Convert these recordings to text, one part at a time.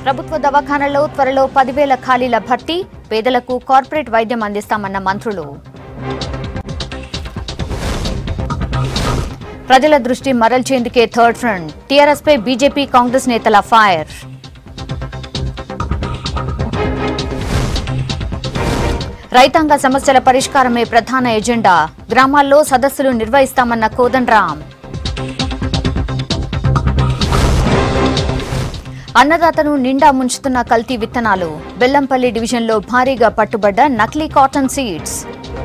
ప్రభుత్వ దవాఖానల్లో త్వరలో పదివేల ఖాళీల భర్తీ పేదలకు కార్పొరేట్ వైద్యం అందిస్తామన్న మంత్రులు ప్రజల దృష్టి మరల్చేందుకే థర్డ్ ఫ్రంట్ టీఆర్ఎస్ పై బీజేపీ కాంగ్రెస్ నేతల ఫైర్ రైతాంగ సమస్యల పరిష్కారమే ప్రధాన ఎజెండా గ్రామాల్లో సదస్సులు నిర్వహిస్తామన్న కోదండరాం అన్నదాతను నిండా ముంచుతున్న కల్తీ విత్తనాలు బెల్లంపల్లి డివిజన్లో భారీగా పట్టుబడ్డ నకిలీ కాటన్ సీడ్స్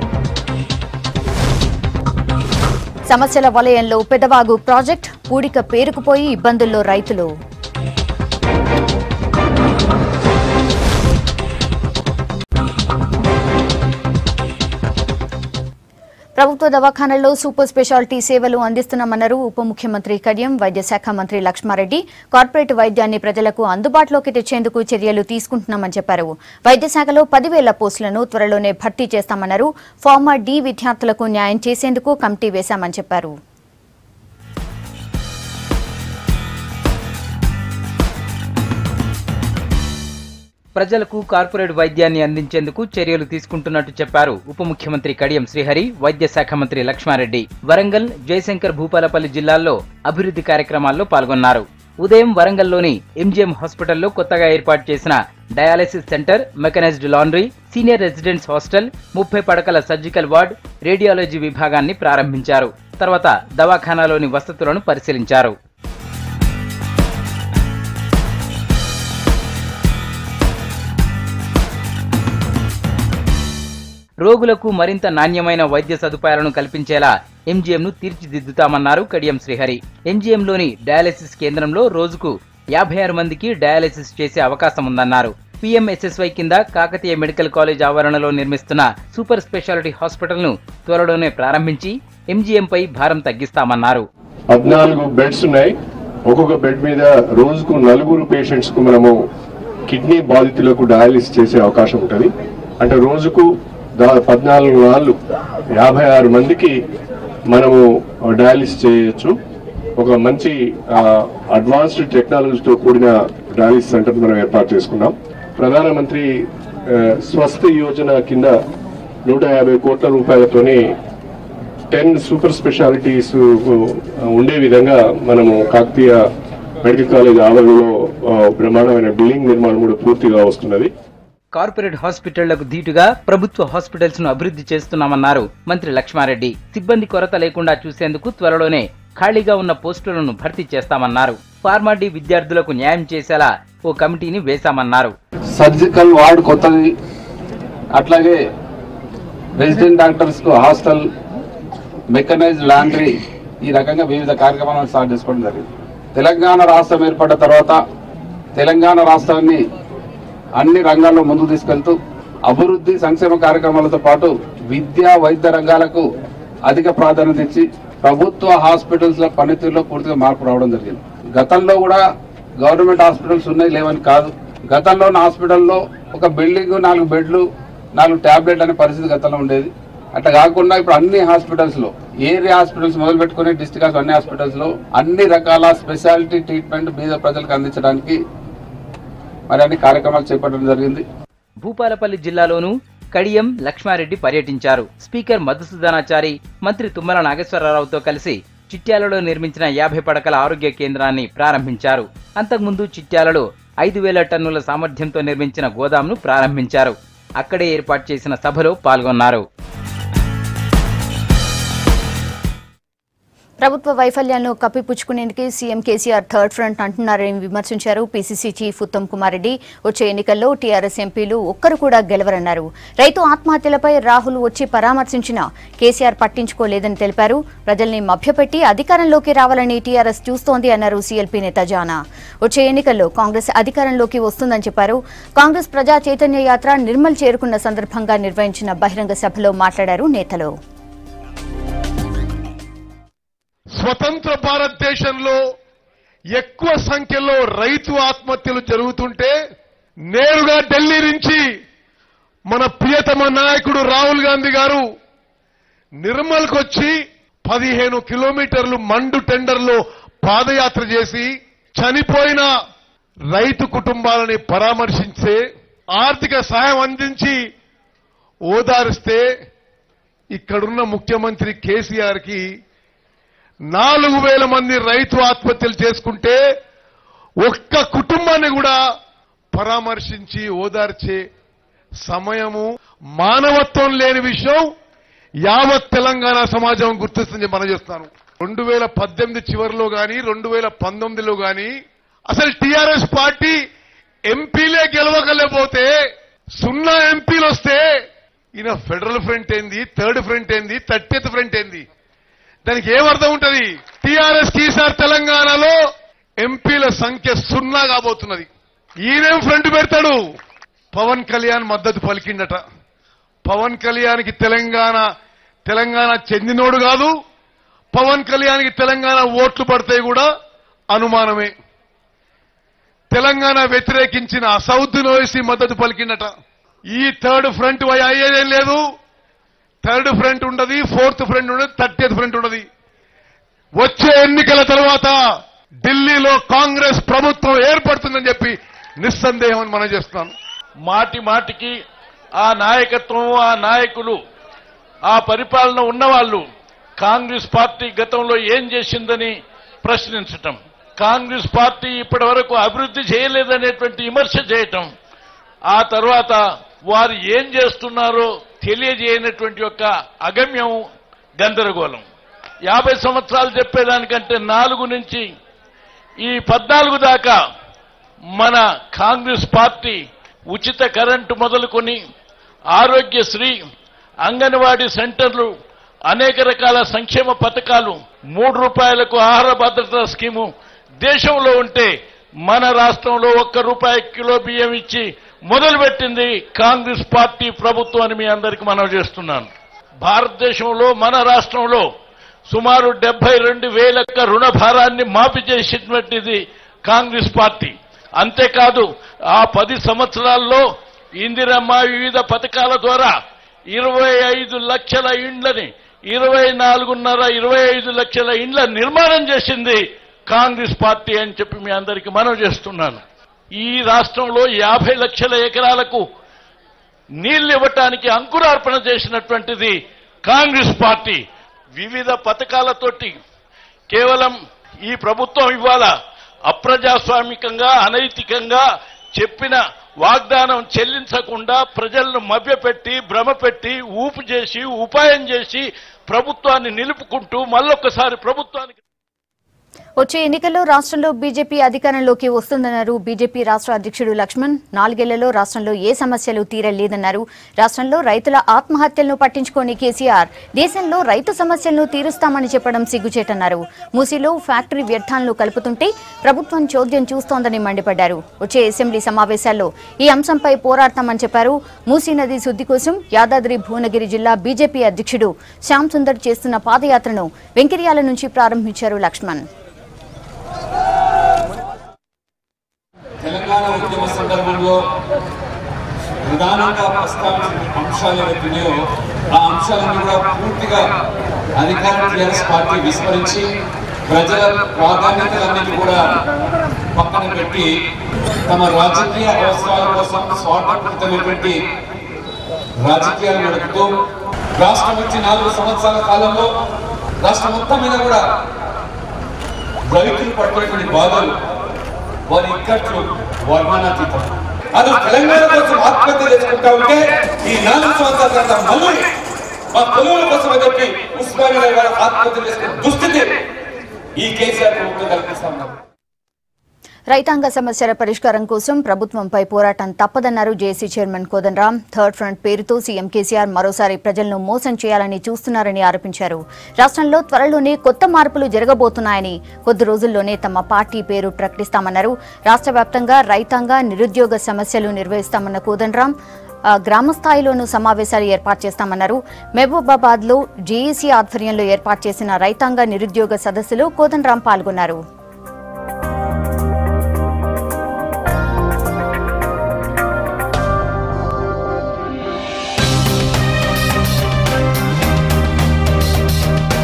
సమస్యల వలయంలో పెదవాగు ప్రాజెక్ట్ పూడిక పేరుకుపోయి ఇబ్బందుల్లో రైతులు ప్రభుత్వ దవాఖానల్లో సూపర్ స్పెషాలిటీ సేవలు అందిస్తున్నామన్నారు ఉప ముఖ్యమంత్రి కడియం వైద్య శాఖ మంత్రి లక్ష్మారెడ్డి కార్పొరేట్ వైద్యాన్ని ప్రజలకు అందుబాటులోకి తెచ్చేందుకు చర్యలు తీసుకుంటున్నామని చెప్పారు వైద్య శాఖలో పదివేల పోస్టులను త్వరలోనే భర్తీ చేస్తామన్నారు ఫార్మర్ డి విద్యార్థులకు న్యాయం చేసేందుకు కమిటీ వేశామని చెప్పారు ప్రజలకు కార్పొరేట్ వైద్యాన్ని అందించేందుకు చర్యలు తీసుకుంటున్నట్టు చెప్పారు ఉప ముఖ్యమంత్రి కడియం శ్రీహరి వైద్య శాఖ మంత్రి లక్ష్మారెడ్డి వరంగల్ జయశంకర్ భూపాలపల్లి జిల్లాల్లో అభివృద్ధి కార్యక్రమాల్లో పాల్గొన్నారు ఉదయం వరంగల్లోని ఎంజిఎం హాస్పిటల్లో కొత్తగా ఏర్పాటు చేసిన dialysis centre mechanised laundry senior residents hostel ముప్పై పడకల సర్జికల్ వార్డ్ రేడియాలజీ విభాగాన్ని ప్రారంభించారు తర్వాత దవాఖానాలోని వసతులను పరిశీలించారు రోగులకు మరింత నాణ్యమైన వైద్య సదుపాయాలను కల్పించేలా ఎంజీఎంను తీర్చిదిద్దుతామన్నారు కడియం శ్రీహరి ఎంజీఎంలోని డయాలసిస్ కేంద్రంలో రోజుకు యాభై ఆరు మందికి డయాలసిస్ చేసే అవకాశం ఉందన్నారు పీఎంఎస్ఎస్వై కింద కాకతీయ మెడికల్ కాలేజ్ ఆవరణలో నిర్మిస్తున్న సూపర్ స్పెషాలిటీ హాస్పిటల్ను త్వరలోనే ప్రారంభించి ఎంజీఎంపై భారం తగ్గిస్తామన్నారు పద్నాలుగు బెడ్స్ ఉన్నాయి ఒక్కొక్క బెడ్ మీద రోజుకు నలుగురు పేషెంట్స్ కు మనము కిడ్నీ బాధితులకు డయాలిసిస్ చేసే అవకాశం ఉంటుంది అంటే రోజుకు దా పద్నాలుగు నాళ్ళు యాభై ఆరు మందికి మనము డయాలిసిస్ చేయొచ్చు ఒక మంచి అడ్వాన్స్డ్ టెక్నాలజీతో కూడిన డయాలిసిస్ సెంటర్ మనం ఏర్పాటు చేసుకున్నాం ప్రధానమంత్రి ఆ, స్వస్థ యోజన కింద నూట యాభై కోట్ల రూపాయలతోని టెన్ సూపర్ స్పెషాలిటీస్ ఉండే విధంగా మనము కాకతీయ మెడికల్ కాలేజ్ ఆవరణలో ఆ, బ్రహ్మాండమైన బిల్డింగ్ నిర్మాణం కూడా పూర్తిగా వస్తున్నది కార్పొరేట్ హాస్పిటళ్లకు ధీటుగా ప్రభుత్వ హాస్పిటల్స్ ను అభివృద్ధి చేస్తున్నామన్నారు మంత్రి లక్ష్మారెడ్డి సిబ్బంది కొరత లేకుండా చూసేందుకు త్వరలోనే ఖాళీగా ఉన్న పోస్టులను భర్తీ చేస్తామన్నారు ఫార్మాడీ విద్యార్థులకు న్యాయం చేసేలా ఓ కమిటీని వేశామన్నారు సర్జికల్ వార్డ్ కొత్తది అట్లాగే రెసిడెంట్ డాక్టర్స్ కు హాస్టల్ మెకనైజ్డ్ లాండ్రీ ఈ రకంగా వివిధ కార్యక్రమాలను స్టార్ట్ చేసుకోవడం జరిగింది తెలంగాణ రాష్ట్రం ఏర్పడ్డ తర్వాత తెలంగాణ రాష్ట్రాన్ని అన్ని రంగాల్లో ముందుకు తీసుకెళ్తూ అభివృద్ధి సంక్షేమ కార్యక్రమాలతో పాటు విద్యా వైద్య రంగాలకు అధిక ప్రాధాన్యత ఇచ్చి ప్రభుత్వ హాస్పిటల్స్ లో పనితీరులో పూర్తిగా మార్పు రావడం జరిగింది గతంలో కూడా గవర్నమెంట్ హాస్పిటల్స్ ఉన్నాయి లేవని కాదు గతంలో ఉన్న హాస్పిటల్లో ఒక బిల్డింగ్ నాలుగు బెడ్లు నాలుగు టాబ్లెట్ అనే పరిస్థితి గతంలో ఉండేది అట్లా కాకుండా ఇప్పుడు అన్ని హాస్పిటల్స్ లో ఏరియా హాస్పిటల్స్ మొదలు పెట్టుకుని డిస్ట్రిక్ట్ హాస్పిటల్ అన్ని హాస్పిటల్స్ లో అన్ని రకాల స్పెషాలిటీ ట్రీట్మెంట్ బీద ప్రజలకు అందించడానికి మరి అన్ని కార్యక్రమాలు చేపట్టడం జరిగింది భూపాలపల్లి జిల్లాలోనూ కడియం లక్ష్మారెడ్డి పర్యటించారు స్పీకర్ మధుసూదనాచారి మంత్రి తుమ్మల నాగేశ్వరరావుతో కలిసి చిట్యాలలో నిర్మించిన యాభై పడకల ఆరోగ్య కేంద్రాన్ని ప్రారంభించారు అంతకుముందు చిట్యాలలో ఐదు వేల టన్నుల సామర్థ్యంతో నిర్మించిన గోదాంను ప్రారంభించారు అక్కడే ఏర్పాటు చేసిన సభలో పాల్గొన్నారు ప్రభుత్వ వైఫల్యాలను కప్పిపుచ్చుకునేందుకే సీఎం కేసీఆర్ థర్డ్ ఫ్రంట్ అంటున్నారని విమర్శించారు పీసీసీ చీఫ్ ఉత్తమ్ కుమార్ రెడ్డి వచ్చే ఎన్నికల్లో టీఆర్ఎస్ ఎంపీలు ఒక్కరు కూడా గెలవరన్నారు రైతు ఆత్మహత్యలపై రాహుల్ వచ్చి పరామర్శించినా కేసీఆర్ పట్టించుకోలేదని తెలిపారు ప్రజల్ని మభ్యపెట్టి అధికారంలోకి రావాలని టీఆర్ఎస్ చూస్తోంది అన్నారు సీఎల్పీ నేత జానా వచ్చే ఎన్నికల్లో కాంగ్రెస్ అధికారంలోకి వస్తుందని చెప్పారు కాంగ్రెస్ ప్రజా చైతన్య యాత్ర నిర్మల్ చేరుకున్న సందర్భంగా నిర్వహించిన బహిరంగ సభలో మాట్లాడారు నేతలు స్వతంత్ర భారతదేశంలో ఎక్కువ సంఖ్యలో రైతు ఆత్మహత్యలు జరుగుతుంటే నేరుగా ఢిల్లీ నుంచి మన ప్రియతమ నాయకుడు రాహుల్ గాంధీ గారు నిర్మల్కి వచ్చి పదిహేను కిలోమీటర్లు మండు టెండర్లో పాదయాత్ర చేసి చనిపోయిన రైతు కుటుంబాలని పరామర్శించే ఆర్థిక సాయం అందించి ఓదారిస్తే ఇక్కడున్న ముఖ్యమంత్రి కేసీఆర్ కి నాలుగు వేల మంది రైతు ఆత్మహత్యలు చేసుకుంటే ఒక్క కుటుంబాన్ని కూడా పరామర్శించి ఓదార్చే సమయము మానవత్వం లేని విషయం యావత్ తెలంగాణ సమాజం గుర్తిస్తుంది మనం చేస్తాను రెండు వేల పద్దెనిమిది చివరిలో గాని రెండు వేల పంతొమ్మిదిలో గాని అసలు టిఆర్ఎస్ పార్టీ ఎంపీలే గెలవగలేకపోతే సున్నా ఎంపీలు వస్తే ఈయన ఫెడరల్ ఫ్రంట్ ఏంది థర్డ్ ఫ్రంట్ ఏంది థర్టీత్ ఫ్రంట్ ఏంది దానికి ఏమర్థం ఉంటది టిఆర్ఎస్ కి ఈసారి తెలంగాణలో ఎంపీల సంఖ్య సున్నా కాబోతున్నది ఈయనేం ఫ్రంట్ పెడతాడు పవన్ కళ్యాణ్ మద్దతు పలికిండట పవన్ కళ్యాణ్కి తెలంగాణ తెలంగాణ చెందినోడు కాదు పవన్ కళ్యాణ్కి తెలంగాణ ఓట్లు పడతాయి కూడా అనుమానమే తెలంగాణ వ్యతిరేకించిన సౌద్ ఓఎసీ మద్దతు పలికిండట ఈ థర్డ్ ఫ్రంట్ అయ్యేదేం లేదు థర్డ్ ఫ్రంట్ ఉండదు ఫోర్త్ ఫ్రంట్ ఉండదు థర్టీత్ ఫ్రంట్ ఉండదు వచ్చే ఎన్నికల తర్వాత ఢిల్లీలో కాంగ్రెస్ ప్రభుత్వం ఏర్పడుతుందని చెప్పి నిస్సందేహం అని మనం చేస్తున్నాను మాటి మాటికి ఆ నాయకత్వం ఆ నాయకులు ఆ పరిపాలన ఉన్నవాళ్ళు కాంగ్రెస్ పార్టీ గతంలో ఏం చేసిందని ప్రశ్నించటం కాంగ్రెస్ పార్టీ ఇప్పటి వరకు అభివృద్ధి చేయలేదనేటువంటి విమర్శ చేయటం ఆ తర్వాత వారు ఏం చేస్తున్నారో తెలియజేయనటువంటి యొక్క అగమ్యం గందరగోళం యాభై సంవత్సరాలు చెప్పేదానికంటే నాలుగు నుంచి ఈ పద్నాలుగు దాకా మన కాంగ్రెస్ పార్టీ ఉచిత కరెంటు మొదలుకొని ఆరోగ్యశ్రీ అంగన్వాడీ సెంటర్లు అనేక రకాల సంక్షేమ పథకాలు మూడు రూపాయలకు ఆహార భద్రతా స్కీము దేశంలో ఉంటే మన రాష్ట్రంలో ఒక్క రూపాయి కిలో బియ్యం ఇచ్చి మొదలుపెట్టింది కాంగ్రెస్ పార్టీ ప్రభుత్వం అని మీ అందరికీ మనవి చేస్తున్నాను భారతదేశంలో మన రాష్ట్రంలో సుమారు డెబ్బై రెండు వేల రుణ భారాన్ని మాఫీ చేసినటువంటిది కాంగ్రెస్ పార్టీ అంతేకాదు ఆ పది సంవత్సరాల్లో ఇందిరమ్మ వివిధ పథకాల ద్వారా ఇరవై ఐదు లక్షల ఇండ్లని ఇరవై నాలుగున్నర ఇరవై ఐదు లక్షల ఇండ్ల నిర్మాణం చేసింది కాంగ్రెస్ పార్టీ అని చెప్పి మీ అందరికీ మనవి చేస్తున్నాను ఈ రాష్ట్రంలో యాభై లక్షల ఎకరాలకు నీళ్లు ఇవ్వటానికి అంకురార్పణ చేసినటువంటిది కాంగ్రెస్ పార్టీ వివిధ పథకాలతోటి కేవలం ఈ ప్రభుత్వం ఇవాళ అప్రజాస్వామికంగా అనైతికంగా చెప్పిన వాగ్దానం చెల్లించకుండా ప్రజలను మభ్యపెట్టి భ్రమపెట్టి ఊపు చేసి ఉపాయం చేసి ప్రభుత్వాన్ని నిలుపుకుంటూ మళ్ళొక్కసారి ప్రభుత్వానికి వచ్చే ఎన్నికల్లో రాష్ట్రంలో బీజేపీ అధికారంలోకి వస్తుందన్నారు బీజేపీ రాష్ట్ర అధ్యక్షుడు లక్ష్మణ్ నాలుగేళ్లలో రాష్ట్రంలో ఏ సమస్యలు తీరలేదన్నారు రాష్ట్రంలో రైతుల ఆత్మహత్యలను పట్టించుకోని కేసీఆర్ దేశంలో రైతు సమస్యలను తీరుస్తామని చెప్పడం సిగ్గుచేటన్నారు మూసీలో ఫ్యాక్టరీ వ్యర్థాలను కలుపుతుంటే ప్రభుత్వం చోద్యం చూస్తోందని మండిపడ్డారు వచ్చే అసెంబ్లీ సమావేశాల్లో ఈ అంశంపై పోరాడతామని చెప్పారు మూసీ నది శుద్ధి కోసం యాదాద్రి భువనగిరి జిల్లా బీజేపీ అధ్యక్షుడు శ్యామ్ సుందర్ చేస్తున్న పాదయాత్రను వెంకిర్యాల నుంచి ప్రారంభించారు లక్ష్మణ్ తెలంగాణ ఉద్యమ సందర్భంలో ప్రధానంగా ప్రస్తావించిన అంశాలు ఏవైతున్నాయో ఆ అంశాలను కూడా పూర్తిగా అధికార టీఆర్ఎస్ పార్టీ విస్మరించి ప్రజల ప్రాధాన్యతలన్నిటి కూడా పక్కన పెట్టి తమ రాజకీయ అవసరాల కోసం స్వార్థపూరితమైనటువంటి రాజకీయాలు నడుపుతూ రాష్ట్రం వచ్చి నాలుగు సంవత్సరాల కాలంలో రాష్ట్రం మొత్తం మీద కూడా రైతులు పడుతున్నటువంటి బాధలు వారి ఇక్కట్లు వర్ణనాతీతం అసలు తెలంగాణ కోసం ఆత్మహత్య చేసుకుంటా ఉంటే ఈ నాలుగు సంవత్సరాల తర్వాత మళ్ళీ మా పొలువుల కోసం అని చెప్పి ఉస్మానియా గారు ఆత్మహత్య చేసుకున్న దుస్థితి ఈ కేసీఆర్ ప్రభుత్వం కల్పిస్తా ఉన్నారు రైతాంగ సమస్యల పరిష్కారం కోసం ప్రభుత్వంపై పోరాటం తప్పదన్నారు JC chairman Kodandaram third front పేరుతో సీఎం కేసీఆర్ మరోసారి ప్రజలను మోసం చేయాలని చూస్తున్నారని ఆరోపించారు రాష్ట్రంలో త్వరలోనే కొత్త మార్పులు జరగబోతున్నాయని కొద్ది రోజుల్లోనే తమ పార్టీ పేరు ప్రకటిస్తామన్నారు రాష్ట్ర వ్యాప్తంగా రైతాంగ నిరుద్యోగ సమస్యలు నిర్వహిస్తామన్న కోదండరాం ఆ, గ్రామ స్థాయిలోనూ సమావేశాలు ఏర్పాటు చేస్తామన్నారు మహబూబాబాద్ లో జేఏసీ ఆధ్వర్యంలో ఏర్పాటు చేసిన రైతాంగ నిరుద్యోగ సదస్సులో కోదండరాం పాల్గొన్నారు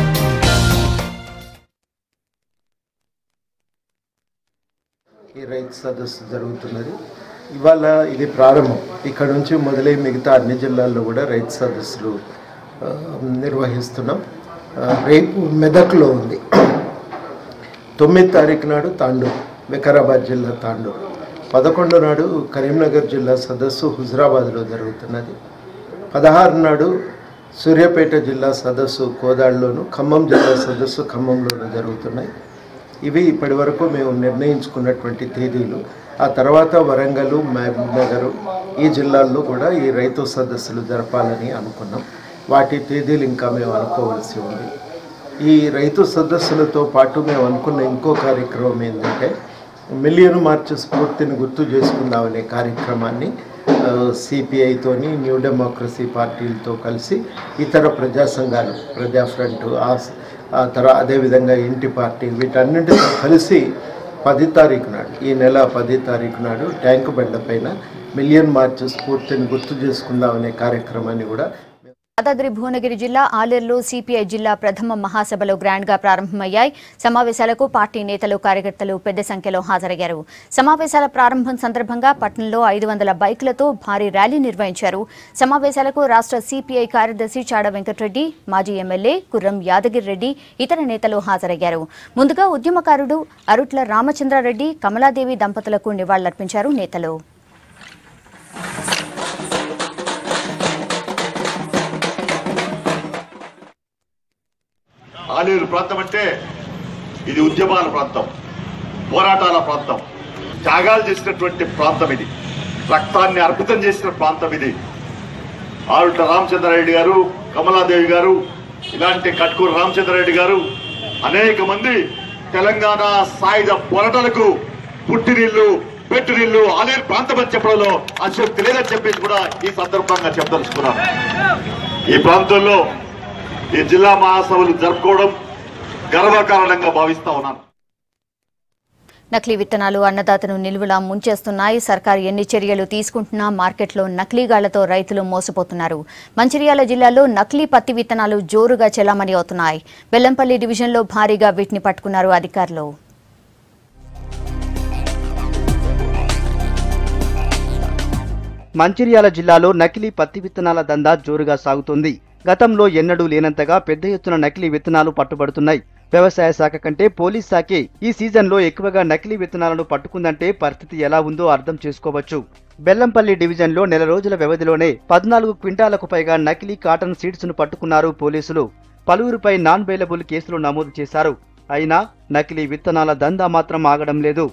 ఈ రైతు సదస్సు జరుగుతున్నది ఇవాళ ఇది ప్రారంభం ఇక్కడ నుంచి మొదలై మిగతా అన్ని జిల్లాల్లో కూడా రైతు సదస్సులు ఆ, నిర్వహిస్తున్నాం ఆ, రేపు మెదక్లో ఉంది తొమ్మిది తారీఖు నాడు తాండూరు వికారాబాద్ జిల్లా తాండూరు పదకొండు నాడు కరీంనగర్ జిల్లా సదస్సు హుజరాబాద్లో జరుగుతున్నది పదహారు నాడు సూర్యాపేట జిల్లా సదస్సు కోదాడులోను ఖమ్మం జిల్లా సదస్సు ఖమ్మంలోను జరుగుతున్నాయి ఇవి ఇప్పటి వరకు మేము నిర్ణయించుకున్నటువంటి తేదీలు ఆ తర్వాత వరంగల్ మహబూబ్ నగర్ ఈ జిల్లాల్లో కూడా ఈ రైతు సదస్సులు జరపాలని అనుకున్నాం వాటి తేదీలు ఇంకా మేము అనుకోవాల్సి ఉంది ఈ రైతు సదస్సులతో పాటు మేము అనుకున్న ఇంకో కార్యక్రమం ఏంటంటే మిలియన్ మార్చ్ స్ఫూర్తిని గుర్తు చేసుకుందామనే కార్యక్రమాన్ని సిపిఐతోని న్యూ డెమోక్రసీ పార్టీలతో కలిసి ఇతర ప్రజా సంఘాలు ప్రజా ఫ్రంట్ ఆ ఆ తర్వాత అదేవిధంగా ఇంటి పార్టీ వీటన్నింటితో కలిసి పది తారీఖు నాడు ఈ నెల పది తారీఖు నాడు ట్యాంకు బండ పైన మిలియన్ మార్చ్ స్ఫూర్తిని గుర్తు చేసుకుందామనే కార్యక్రమాన్ని కూడా యాదాద్రి భువనగిరి జిల్లా ఆలేరులో సిపిఐ జిల్లా ప్రథమ మహాసభలో గ్రాండ్ గా ప్రారంభమయ్యాయి సమావేశాలకు పార్టీ నేతలు కార్యకర్తలు పెద్ద సంఖ్యలో హాజరయ్యారు సమావేశాల ప్రారంభం సందర్భంగా పట్టణంలో ఐదు వందల బైకులతో భారీ ర్యాలీ నిర్వహించారు సమావేశాలకు రాష్ట్ర సిపిఐ కార్యదర్శి చాడ వెంకటరెడ్డి మాజీ ఎమ్మెల్యే కుర్రం యాదగిరి రెడ్డి ఇతర నేతలు హాజరయ్యారు ముందుగా ఉద్యమకారుడు అరుట్ల రామచంద్రారెడ్డి కమలాదేవి దంపతులకు నివాళులర్పించారు నేతలు ఆలేరు ప్రాంతం అంటే ఇది ఉద్యమాల ప్రాంతం పోరాటాల ప్రాంతం త్యాగాలు చేసినటువంటి ప్రాంతం ఇది రక్తాన్ని అర్పితం చేసిన ప్రాంతం ఇది ఆరుట్ల రామచంద్రారెడ్డి గారు కమలాదేవి గారు ఇలాంటి కట్కూరు రామచంద్రారెడ్డి గారు అనేక మంది తెలంగాణ సాయుధ పోరాటాలకు పుట్టినిల్లు పెట్టినిల్లు ఆలేరు ప్రాంతం అని చెప్పడంలో అశక్తి లేదని చెప్పేసి కూడా ఈ సందర్భంగా చెప్పదలుచుకున్నాను ఈ ప్రాంతంలో ఈ జిల్లా మహాసభలు జరుపుకోవడం గర్వకారణంగా భావిస్తా ఉన్నాను నకిలీ విత్తనాలు అన్నదాతను నిలువలా ముంచేస్తున్నాయి సర్కారు ఎన్ని చర్యలు తీసుకుంటున్నా మార్కెట్లో నకిలీగాళ్లతో రైతులు మోసపోతున్నారు మంచిర్యాల జిల్లాలో నకిలీ పత్తి విత్తనాలు జోరుగా చెలామణి అవుతున్నాయి బెల్లంపల్లి డివిజన్లో భారీగా వీటిని పట్టుకున్నారు అధికారులు మంచిర్యాల జిల్లాలో నకిలీ పత్తి విత్తనాల దందా జోరుగా సాగుతోంది గతంలో ఎన్నడూ లేనంతగా పెద్ద ఎత్తున నకిలీ విత్తనాలు పట్టుబడుతున్నాయి వ్యవసాయ శాఖ కంటే పోలీస్ శాఖే ఈ సీజన్లో ఎక్కువగా నకిలీ విత్తనాలను పట్టుకుందంటే పరిస్థితి ఎలా ఉందో అర్థం చేసుకోవచ్చు బెల్లంపల్లి డివిజన్లో నెల రోజుల వ్యవధిలోనే పద్నాలుగు క్వింటాలకు పైగా నకిలీ కాటన్ సీడ్స్ ను పట్టుకున్నారు పోలీసులు పలువురిపై నాన్ బెయిలబుల్ కేసులు నమోదు చేశారు అయినా నకిలీ విత్తనాల దందా మాత్రం ఆగడం లేదు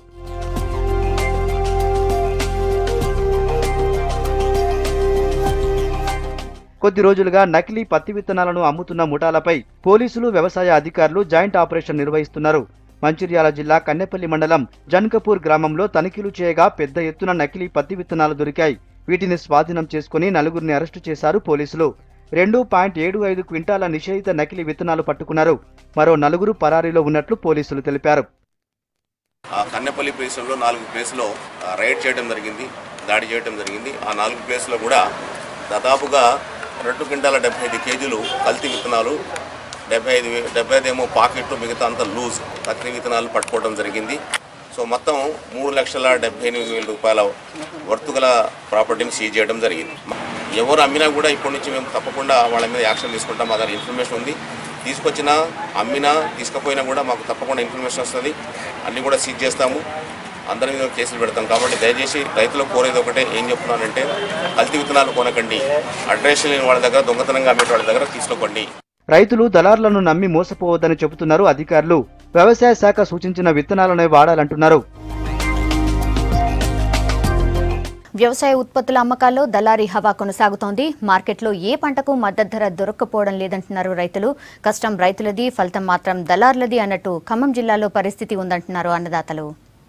కొద్ది రోజులుగా నకిలీ పత్తి విత్తనాలను అమ్ముతున్న ముఠాలపై పోలీసులు వ్యవసాయ అధికారులు జాయింట్ ఆపరేషన్ నిర్వహిస్తున్నారు మంచిర్యాల జిల్లా కన్నెపల్లి మండలం జన్కపూర్ గ్రామంలో తనిఖీలు చేయగా పెద్ద ఎత్తున నకిలీ పత్తి విత్తనాలు దొరికాయి వీటిని స్వాధీనం చేసుకుని నలుగురిని అరెస్టు చేశారు పోలీసులు రెండు పాయింట్ ఏడు ఐదు క్వింటాల నిషేధిత నకిలీ విత్తనాలు పట్టుకున్నారు మరో నలుగురు పరారీలో ఉన్నట్లు పోలీసులు తెలిపారు ఆ కన్నెపల్లి ప్లేస్లో నాలుగు ప్లేస్లో ఆ, రైడ్ చేయడం జరిగింది దాడి చేయడం జరిగింది ఆ నాలుగు ప్లేస్లో కూడా దాదాపుగా రెండు క్వింటాల డెబ్బై ఐదు కేజీలు కల్తీ విత్తనాలు డెబ్బై ఐదు వే- డెబ్బై ఐదు ఏమో పాకెట్లు మిగతా అంతా లూజ్ నకిలీ విత్తనాలు పట్టుకోవడం జరిగింది సో మొత్తం మూడు లక్షల డెబ్బై ఎనిమిది వేల రూపాయల వర్తు గల ప్రాపర్టీని సీజ్ చేయడం జరిగింది ఎవరు అమ్మినా కూడా ఇప్పటి నుంచి మేము తప్పకుండా వాళ్ళ మీద యాక్షన్ తీసుకుంటాం మా దగ్గర ఇన్ఫర్మేషన్ ఉంది తీసుకొచ్చినా అమ్మినా తీసుకుపోయినా కూడా మాకు తప్పకుండా ఇన్ఫర్మేషన్ వస్తుంది అన్నీ కూడా సీజ్ చేస్తాము అందరి మీద కేసులు పెడతాం కాబట్టి దయచేసి రైతులకు కోరేది ఒకటే ఏం చెప్తున్నానంటే కల్తీ విత్తనాలు కొనకండి అడ్రస్ లేని వాళ్ళ దగ్గర దొంగతనంగా అమ్మే వాళ్ళ దగ్గర తీసుకోకండి రైతులు దళారులను నమ్మి మోసపోవద్దని చెబుతున్నారు అధికారులు వ్యవసాయ శాఖ సూచించిన విత్తనాలనే వాడాలంటున్నారు వ్యవసాయ ఉత్పత్తుల అమ్మకాల్లో దళారీ హవా కొనసాగుతోంది మార్కెట్లో ఏ పంటకు మద్దతు ధర దొరక్కపోవడం లేదంటున్నారు రైతులు కష్టం రైతులది ఫలితం మాత్రం దళారులది అన్నట్టు ఖమ్మం జిల్లాలో పరిస్థితి ఉందంటున్నారు అన్నదాతలు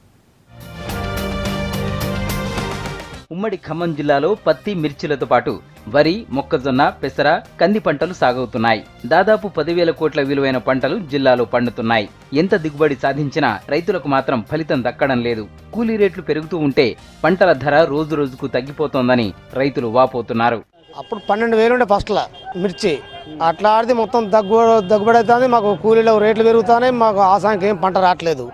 ఉమ్మడి ఖమ్మం జిల్లాలో పత్తి మిర్చిలతో పాటు వరి మొక్కజొన్న పెసర కంది పంటలు సాగవుతున్నాయి దాదాపు పదివేల కోట్ల విలువైన పంటలు జిల్లాలో పండుతున్నాయి ఎంత దిగుబడి సాధించినా రైతులకు మాత్రం ఫలితం దక్కడం లేదు కూలీ రేట్లు పెరుగుతూ ఉంటే పంటల ధర రోజు రోజుకు తగ్గిపోతోందని రైతులు వాపోతున్నారు అప్పుడు పన్నెండు వేలు ఉండే ఫస్ట్లో మిర్చి అట్లా ఆడితే మొత్తం దగ్గు దగ్గుబడి అవుతుంది మాకు కూలీలో రేట్లు పెరుగుతున్నాయి మాకు ఆసానికి ఏం పంట రావట్లేదు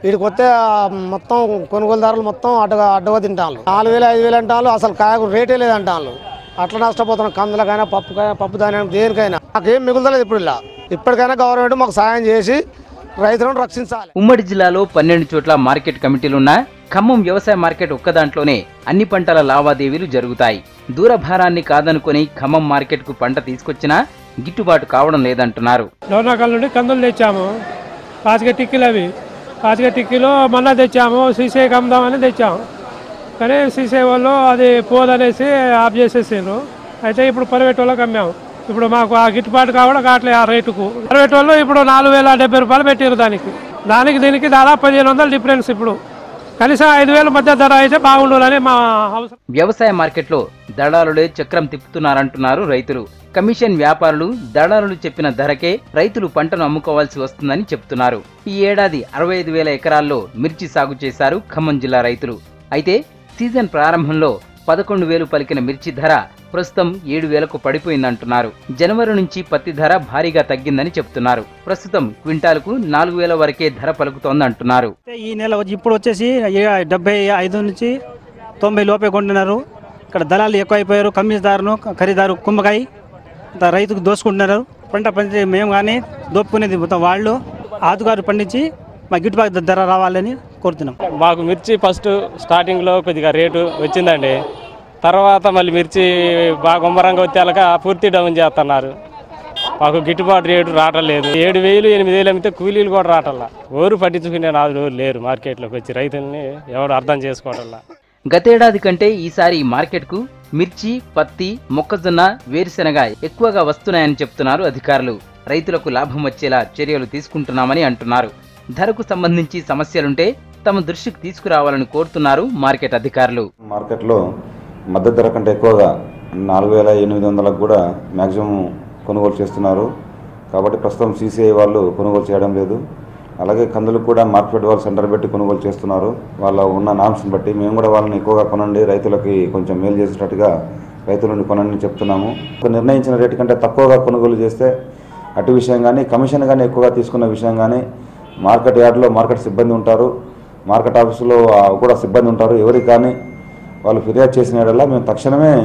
వీడికి వస్తే ఆ, మొత్తం కొనుగోలుదారులు మొత్తం అడ్డగా అడ్డగా తింటాను నాలుగు వేలు ఐదు వేలు అంటాను అసలు కాయకు రేటే లేదంటాను అట్లా నష్టపోతున్నాం కందులకైనా పప్పుకైనా పప్పు ధాన్యం దేనికైనా మాకేం మిగులుతలేదు ఇప్పుడు ఇలా ఇప్పటికైనా గవర్నమెంట్ మాకు సాయం చేసి రైతులను రక్షించాలి ఉమ్మడి జిల్లాలో పన్నెండు చోట్ల మార్కెట్ కమిటీలున్నా ఖమ్మం వ్యవసాయ మార్కెట్ ఒక్కదాంట్లోనే అన్ని పంటల లావాదేవీలు జరుగుతాయి దూరభారాన్ని కాదనుకొని ఖమ్మం మార్కెట్కు పంట తీసుకొచ్చినా గిట్టుబాటు కావడం లేదంటున్నారు డోర్నాకల్ నుండి కందులు తెచ్చాము పాతిక టిక్కీలు అవి పాతిక టిక్కీలు మళ్ళా తెచ్చాము సీసీఐకి అమ్ముదామని తెచ్చాము కానీ సీసీఐ వాళ్ళు అది పోదనేసి ఆఫ్ చేసేసారు అయితే ఇప్పుడు ప్రైవేట్ వాళ్ళకి అమ్మాము ఇప్పుడు మాకు ఆ గిట్టుబాటు కావడం కావట్లేదు ఆ రేటుకు ప్రైవేట్ వాళ్ళు ఇప్పుడు నాలుగు వేల డెబ్బై రూపాయలు పెట్టారు దానికి దానికి దీనికి దాదాపు పదిహేను వందలు డిఫరెన్స్ ఇప్పుడు కనీసం ఐదు వేల మధ్య ధర అయితే బాగుండాలని మా అవసరం వ్యవసాయ మార్కెట్లో దళారులే చక్రం తిప్పుతున్నారంటున్నారు రైతులు కమిషన్ వ్యాపారులు దళారులు చెప్పిన ధరకే రైతులు పంటను అమ్ముకోవాల్సి వస్తుందని చెప్తున్నారు ఈ ఏడాది అరవై ఐదు వేల ఎకరాల్లో మిర్చి సాగు చేశారు ఖమ్మం జిల్లా రైతులు అయితే సీజన్ ప్రారంభంలో పదకొండు వేలు పలికిన మిర్చి ధర ప్రస్తుతం ఏడు వేలకు పడిపోయిందంటున్నారు జనవరి నుంచి పత్తి ధర భారీగా తగ్గిందని చెప్తున్నారు ప్రస్తుతం క్వింటాలకు నాలుగు వేల వరకే ధర పలుకుతోందంటున్నారు ఈ నెల వచ్చి- ఇప్పుడు వచ్చేసి ఏ- డెబ్బై ఐదు నుంచి తొంభై లోపే కొంటున్నారు ఇక్కడ దళాలు ఎక్కువ అయిపోయారు కమ్మీదారును ఖరీదారు కుంభకాయ అంత రైతుకు దోసుకుంటున్నారు పంట పండించి మేము కానీ దోపుకునేది మొత్తం వాళ్ళు ఆతుగారు పండించి మా గిట్టుబాటు ధర రావాలని కోరుతున్నాం మాకు మిర్చి ఫస్ట్ స్టార్టింగ్లో కొద్దిగా రేటు వచ్చిందండి తర్వాత మళ్ళీ మిర్చి బాగా గుమ్మరంగా వచ్చేలాక పూర్తి డౌన్ చేస్తున్నారు మాకు గిట్టుబాటు రేటు రావటం లేదు ఏడు వేలు ఎనిమిది వేలు అమ్మితే కూలీలు కూడా రావటంలా ఎవరు పట్టించుకునే నాలుగు రోజులు లేరు మార్కెట్లోకి వచ్చి రైతుల్ని ఎవరు అర్థం చేసుకోవటంలా గతేడాది కంటే ఈసారి ఈ మార్కెట్కు మిర్చి పత్తి మొక్కజొన్న వేరుశెనగ ఎక్కువగా వస్తున్నాయని చెప్తున్నారు అధికారులు రైతులకు లాభం వచ్చేలా చర్యలు తీసుకుంటున్నామని అంటున్నారు ధరకు సంబంధించి సమస్యలుంటే తమ దృష్టికి తీసుకురావాలని కోరుతున్నారు మార్కెట్ అధికారులు మార్కెట్లో మద్దతు ధర కంటే ఎక్కువగా నాలుగు వేల ఎనిమిది వందలకు కూడా మ్యాక్సిమం కొనుగోలు చేస్తున్నారు కాబట్టి ప్రస్తుతం సీసీఐ వాళ్ళు కొనుగోలు చేయడం లేదు అలాగే కందులు కూడా మార్కెట్ వాళ్ళు సెంటర్ పెట్టి కొనుగోలు చేస్తున్నారు వాళ్ళ ఉన్న నామ్స్ని బట్టి మేము కూడా వాళ్ళని ఎక్కువగా కొనండి రైతులకి కొంచెం మేలు చేసేటట్టుగా రైతుల నుండి కొనండి చెప్తున్నాము ఒక నిర్ణయించిన రేటు కంటే తక్కువగా కొనుగోలు చేస్తే అటు విషయం కానీ కమిషన్ కానీ ఎక్కువగా తీసుకున్న విషయం కానీ మార్కెట్ యార్డ్లో మార్కెట్ సిబ్బంది ఉంటారు మార్కెట్ ఆఫీసులో ఆ, కూడా సిబ్బంది ఉంటారు ఎవరికి కానీ వాళ్ళు ఫిర్యాదు చేసిన యెడల మేము తక్షణమే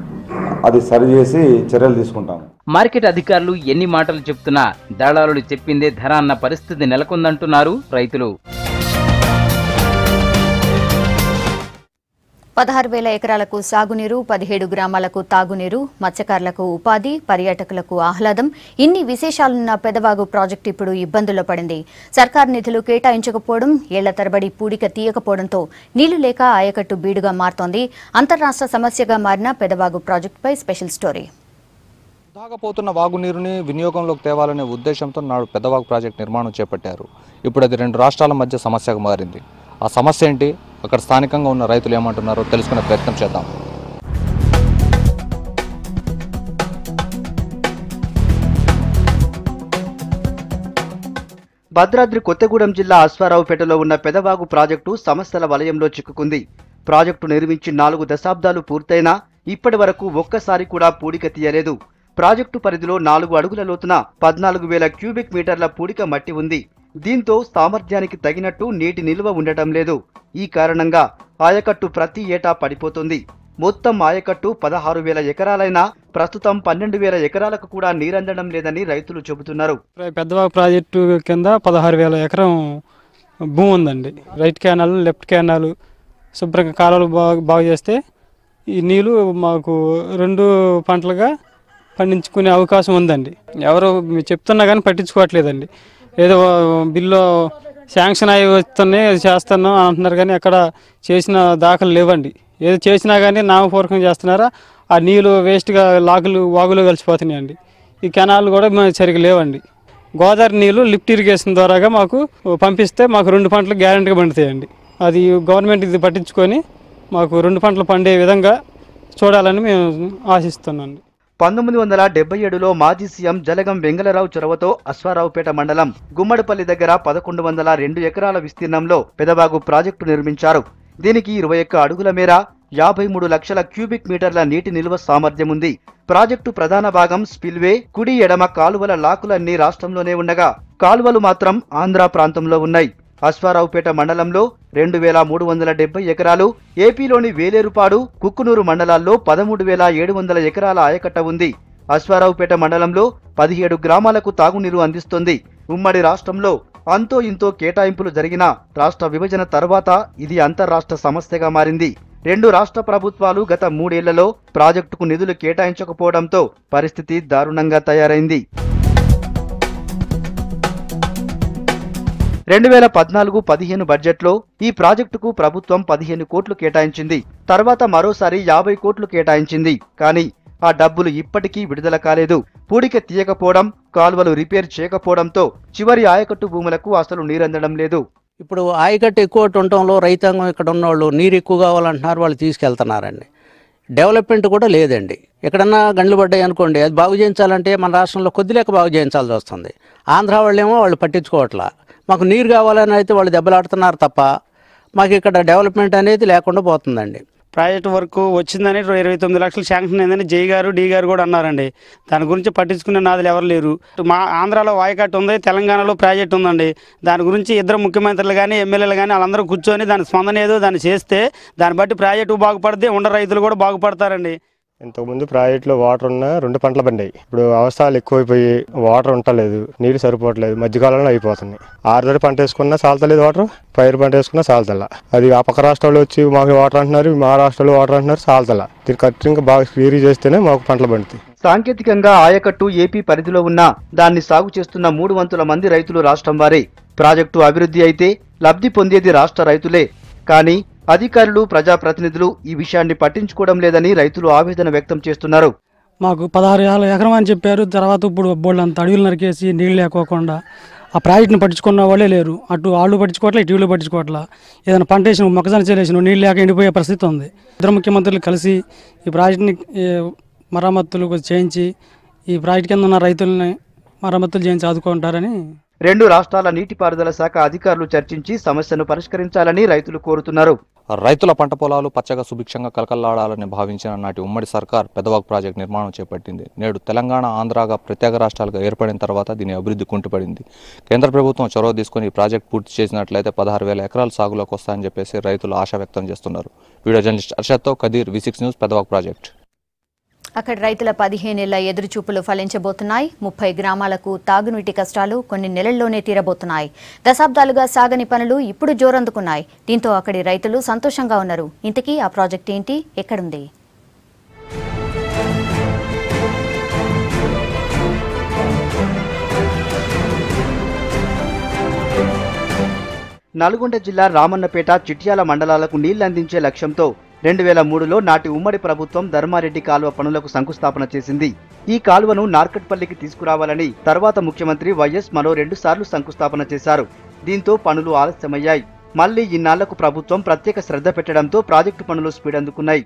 అది సరిచేసి చర్యలు తీసుకుంటాము మార్కెట్ అధికారులు ఎన్ని మాటలు చెప్తున్నా దళారులు చెప్పిందే ధర అన్న పరిస్థితి నెలకొందంటున్నారు రైతులు పదహారు వేల ఎకరాలకు సాగునీరు పదిహేడు గ్రామాలకు తాగునీరు మత్స్యకారులకు ఉపాధి పర్యాటకులకు ఆహ్లాదం ఇన్ని విశేషాలున్న పెదవాగు ప్రాజెక్టు ఇప్పుడు ఇబ్బందుల్లో పడింది సర్కార్ నిధులు కేటాయించకపోవడం ఏళ్ల తరబడి పూడిక తీయకపోవడంతో నీళ్లు లేక ఆయకట్టు బీడుగా మారుతోంది అంతర్రాష్ట్ర సమస్యగా మారిన పెదవాగు ప్రాజెక్టుపై స్పెషల్ స్టోరీ తాగపోతున్న వాగునీరుని వినియోగంలోకి తేవాలనే ఉద్దేశంతో నాడు పెద్దవాగు ప్రాజెక్ట్ నిర్మాణం చేపట్టారు ఇప్పుడు అది రెండు రాష్ట్రాల మధ్య సమస్యగా మారింది ఆ సమస్య ఏంటి అక్కడ స్థానికంగా ఉన్న రైతులు ఏమంటున్నారో తెలుసుకునే ప్రయత్నం చేద్దాం భద్రాద్రి కొత్తగూడెం జిల్లా అశ్వారావుపేటలో ఉన్న పెదవాగు ప్రాజెక్టు సమస్యల వలయంలో చిక్కుకుంది ప్రాజెక్టు నిర్మించి నాలుగు దశాబ్దాలు పూర్తయినా ఇప్పటి వరకు ఒక్కసారి కూడా పూడిక తీయలేదు ప్రాజెక్టు పరిధిలో నాలుగు అడుగుల లోతున పద్నాలుగు వేల క్యూబిక్ మీటర్ల పూడిక మట్టి ఉంది దీంతో సామర్థ్యానికి తగినట్టు నీటి నిల్వ ఉండటం లేదు ఈ కారణంగా ఆయకట్టు ప్రతి ఏటా పడిపోతుంది మొత్తం ఆయకట్టు పదహారు వేల ఎకరాలైనా ప్రస్తుతం పన్నెండు వేల ఎకరాలకు కూడా నీరందడం లేదని రైతులు చెబుతున్నారు పెద్దవాగు ప్రాజెక్టు కింద పదహారు వేల ఎకరం భూమి ఉందండి రైట్ క్యానాల్ లెఫ్ట్ క్యానాల్ శుభ్రంగా కాలువలు బాగు బాగు చేస్తే ఈ నీళ్ళు మాకు రెండు పంటలుగా పండించుకునే అవకాశం ఉందండి ఎవరు మీరు చెప్తున్నా కానీ పట్టించుకోవట్లేదండి ఏదో బిల్లు శాంక్షన్ అయ్యి వస్తున్నాయి అది చేస్తున్నాం అని అంటున్నారు కానీ అక్కడ చేసిన దాఖలు లేవండి ఏదో చేసినా కానీ నామపూర్వకం చేస్తున్నారా ఆ నీళ్ళు వేస్ట్గా లాగులు వాగులు కలిసిపోతున్నాయండి ఈ కెనాల్ కూడా మా సరిగ్గా లేవండి గోదావరి నీళ్ళు లిఫ్ట్ ఇరిగేషన్ ద్వారాగా మాకు పంపిస్తే మాకు రెండు పంటలు గ్యారెంటీగా పండుతాయండి అది గవర్నమెంట్ ఇది పట్టించుకొని మాకు రెండు పంటలు పండే విధంగా చూడాలని మేము ఆశిస్తున్నాం పంతొమ్మిది వందల డెబ్బై ఏడులో మాజీ సీఎం జలగం వెంగళరావు చొరవతో అశ్వారావుపేట మండలం గుమ్మడిపల్లి దగ్గర పదకొండు వందల రెండు ఎకరాల విస్తీర్ణంలో పెదబాగు ప్రాజెక్టు నిర్మించారు దీనికి ఇరవై ఒక్క అడుగుల మేర యాభై మూడు లక్షల క్యూబిక్ మీటర్ల నీటి నిల్వ సామర్థ్యం ఉంది ప్రాజెక్టు ప్రధాన భాగం స్పిల్వే కుడి ఎడమ కాలువల లాకులన్నీ రాష్ట్రంలోనే ఉండగా కాలువలు మాత్రం ఆంధ్ర ప్రాంతంలో ఉన్నాయి అశ్వారావుపేట మండలంలో రెండు వేల మూడు వందల డెబ్బై ఎకరాలు ఏపీలోని వేలేరుపాడు కుక్కునూరు మండలాల్లో పదమూడు వేల ఏడు వందల ఎకరాల ఆయకట్ట ఉంది అశ్వారావుపేట మండలంలో పదిహేడు గ్రామాలకు తాగునీరు అందిస్తుంది ఉమ్మడి రాష్ట్రంలో అంతో ఇంతో కేటాయింపులు జరిగినా రాష్ట్ర విభజన తర్వాత ఇది అంతర్రాష్ట్ర సమస్యగా మారింది రెండు రాష్ట్ర ప్రభుత్వాలు గత మూడేళ్లలో ప్రాజెక్టుకు నిధులు కేటాయించకపోవడంతో పరిస్థితి దారుణంగా తయారైంది రెండు వేల పద్నాలుగు పదిహేను బడ్జెట్లో ఈ ప్రాజెక్టుకు ప్రభుత్వం పదిహేను కోట్లు కేటాయించింది తర్వాత మరోసారి యాభై కోట్లు కేటాయించింది కానీ ఆ డబ్బులు ఇప్పటికీ విడుదల కాలేదు పూడిక తీయకపోవడం కాలువలు రిపేర్ చేయకపోవడంతో చివరి ఆయకట్టు భూములకు అసలు నీరందడం లేదు ఇప్పుడు ఆయకట్టు ఎక్కువ ఉండటంలో రైతాంగం ఇక్కడ ఉన్నవాళ్ళు నీరు ఎక్కువ కావాలంటున్నారు వాళ్ళు తీసుకెళ్తున్నారండి డెవలప్మెంట్ కూడా లేదండి ఎక్కడన్నా గండ్లు పడ్డాయి అనుకోండి అది బాగు చేయించాలంటే మన రాష్ట్రంలో కొద్ది లెక్క బాగు చేయించాల్సి వస్తుంది ఆంధ్ర వాళ్ళేమో వాళ్ళు పట్టించుకోవట్లా మాకు నీరు కావాలని అయితే వాళ్ళు దెబ్బలాడుతున్నారు తప్ప మాకు ఇక్కడ డెవలప్మెంట్ అనేది లేకుండా పోతుందండి ప్రాజెక్ట్ వర్క్ వచ్చిందని ఇరవై తొమ్మిది లక్షలు శాంక్షన్ అయిందని జై గారు డి గారు కూడా అన్నారండి దాని గురించి పట్టించుకునే నాదులు ఎవరు లేరు మా ఆంధ్రాలో వాయకట్టు ఉంది తెలంగాణలో ప్రాజెక్ట్ ఉందండి దాని గురించి ఇద్దరు ముఖ్యమంత్రులు కానీ ఎమ్మెల్యేలు కానీ వాళ్ళందరూ కూర్చొని దాని స్పందన ఏదో దాన్ని చేస్తే దాన్ని బట్టి ప్రాజెక్టు బాగుపడితే ఉండ రైతులు కూడా బాగుపడతారండి ఇంతకుముందు ప్రాజెక్టులో వాటర్ ఉన్న రెండు పంటలు పండాయి ఇప్పుడు అవసరాలు ఎక్కువైపోయి వాటర్ ఉండలేదు నీరు సరిపోవట్లేదు మధ్యకాలంలో అయిపోతుంది ఆరుదడి పంట వేసుకున్నా సాల్తలేదు వాటర్ పైరు పంట వేసుకున్నా సాల్తల్ల అది ఆ పక్క రాష్ట్రాల్లో వచ్చి మాకు వాటర్ అంటున్నారు మా రాష్ట్రంలో వాటర్ అంటున్నారు సాల్తల్ల దీన్ని ఖచ్చితంగా బాగా క్లియర్ చేస్తేనే మాకు పంటలు పండుతాయి సాంకేతికంగా ఆయకట్టు ఏపీ పరిధిలో ఉన్న దాన్ని సాగు చేస్తున్న మూడు వంతుల మంది రైతులు రాష్ట్రం వారే ప్రాజెక్టు అభివృద్ధి అయితే లబ్ధి పొందేది రాష్ట్ర రైతులే కానీ అధికారులు ప్రజాప్రతినిధులు ఈ విషయాన్ని పట్టించుకోవడం లేదని రైతులు ఆవేదన వ్యక్తం చేస్తున్నారు మాకు పదహారు వేల ఎకరం అని చెప్పారు తర్వాత ఇప్పుడు బోళ్ళు అంత అడవులు నరికేసి నీళ్ళు లేకోకుండా ఆ ప్రాజెక్ట్ని పట్టించుకున్న వాళ్ళే లేరు అటు వాళ్ళు పట్టించుకోవట్లే ఇటు వీళ్ళు పట్టించుకోవట్లా ఏదైనా పంట వేసిన మొక్కజొన్న చేలేసిన నీళ్ళు లేక ఎండిపోయే పరిస్థితి ఉంది ఇద్దరు ముఖ్యమంత్రులు కలిసి ఈ ప్రాజెక్ట్ని ఏ, మరమ్మతులు కొంచెం చేయించి ఈ ప్రాజెక్ట్ కింద ఉన్న రైతుల్ని మరమ్మతులు చేయించి ఆదుకుంటారని రెండు రాష్ట్రాల నీటిపారుదల శాఖ అధికారులు చర్చించి సమస్యను పరిష్కరించాలని రైతులు కోరుతున్నారు రైతుల పంట పొలాలు పచ్చగా సుభిక్షంగా కలకల్లాడాలని భావించిన నాటి ఉమ్మడి సర్కార్ పెదవాగ్ ప్రాజెక్టు నిర్మాణం చేపట్టింది నేడు తెలంగాణ ఆంధ్రాగా ప్రత్యేక రాష్ట్రాలుగా ఏర్పడిన తర్వాత దీని అభివృద్ధి కుంటుపడింది కేంద్ర ప్రభుత్వం చొరవ తీసుకుని ఈ ప్రాజెక్ట్ పూర్తి చేసినట్లయితే పదహారు వేల ఎకరాల సాగులోకి వస్తాయని చెప్పేసి రైతులు ఆశ వ్యక్తం చేస్తున్నారు వీడియో జర్నలిస్ట్ అర్షద్తో Khadeer V six news Pedavagu project అక్కడ రైతుల పదిహేనేళ్ల ఎదురుచూపులు ఫలించబోతున్నాయి ముప్పై గ్రామాలకు తాగునీటి కష్టాలు కొన్ని నెలల్లోనే తీరబోతున్నాయి దశాబ్దాలుగా సాగని పనులు ఇప్పుడు జోరందుకున్నాయి దీంతో అక్కడి రైతులు సంతోషంగా ఉన్నారు ఇంతకీ ఆ ప్రాజెక్ట్ ఏంటి ఎక్కడుంది నల్గొండ జిల్లా రామన్నపేట చిట్యాల మండలాలకు నీళ్లందించే లక్ష్యంతో రెండు వేల మూడులో నాటి ఉమ్మడి ప్రభుత్వం ధర్మారెడ్డి కాలువ పనులకు శంకుస్థాపన చేసింది ఈ కాలువను నార్కట్పల్లికి తీసుకురావాలని తర్వాత ముఖ్యమంత్రి వైఎస్ మరో రెండు సార్లు శంకుస్థాపన చేశారు దీంతో పనులు ఆలస్యమయ్యాయి మళ్లీ ఇన్నాళ్లకు ప్రభుత్వం ప్రత్యేక శ్రద్ధ పెట్టడంతో ప్రాజెక్టు పనులు స్పీడ్ అందుకున్నాయి